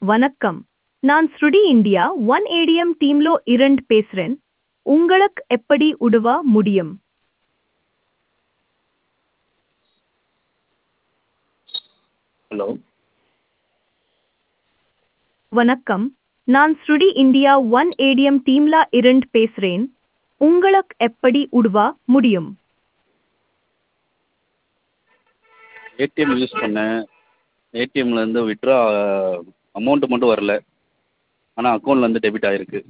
வணக்கம் நான் ஸ்ருடி இந்தியா ஒன் ஏடிஎம் டீம்லோ இரண்டு பேசுறேன் உங்களுக்கு எப்படி உதவ முடியும் ஹலோ வணக்கம் நான் ஸ்ருடி இந்தியா ஒன் ஏடிஎம் டீம்ல இரண்டு பேசுறேன் உங்களுக்கு எப்படி உதவ முடியும் ஏடிஎம் யூஸ் பண்ணேன் ஏடிஎம்லேருந்து வித்ட்ரா அமௌண்ட்டு மட்டும் வரல ஆனால் அக்கௌண்ட்லேருந்து டெபிட் ஆகிருக்கு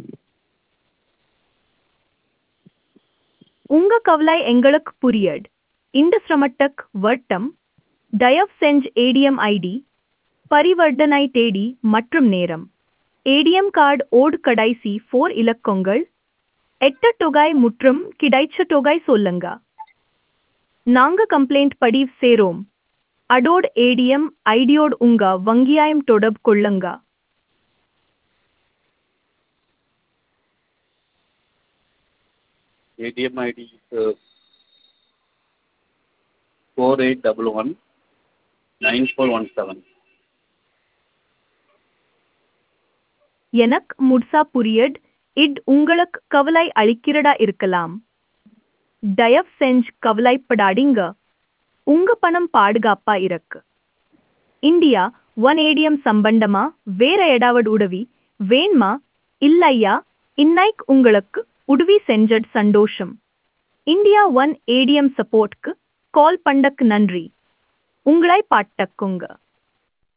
உங்க கவலை எங்களுக்கு புரியுது இந்த சிரமத்துக்கு வட்டம் தயவு செஞ்சு ஏடிஎம் ஐடி பரிவர்த்தனை தேதி மற்றும் நேரம் ஏடிஎம் கார்டு ஓடு கடைசி ஃபோர் இலக்கங்கள் எட்டு தொகை மற்றும் கிடைச்ச தொகை சொல்லுங்க நாங்க கம்ப்ளைண்ட் பதிவு சேரோம் அடோட் ஏடிஎம் ஐடியோடு உங்க வங்கியாயம் தொடர்பு கொள்ளுங்க ATM ID four eight double one nine four one seven எனக்கு முழுசா புரியுது இது உங்களுக்கு கவலை அளிக்கிறதா இருக்கலாம் தயவு செஞ்சு கவலைப்படாதீங்க உங்க பணம் பாதுகாப்பா இருக்கு இந்தியா ஒன் ஏடிஎம் சம்பந்தமா வேற ஏதாவது உதவி வேணுமா இல்லையா இன்னைக்கு உங்களுக்கு உதவி செஞ்சது சந்தோஷம் இந்தியா ஒன் ஏடிஎம் சப்போர்ட்க்கு கால் பண்ணக்கு நன்றி உங்களை பாட்டக்குங்க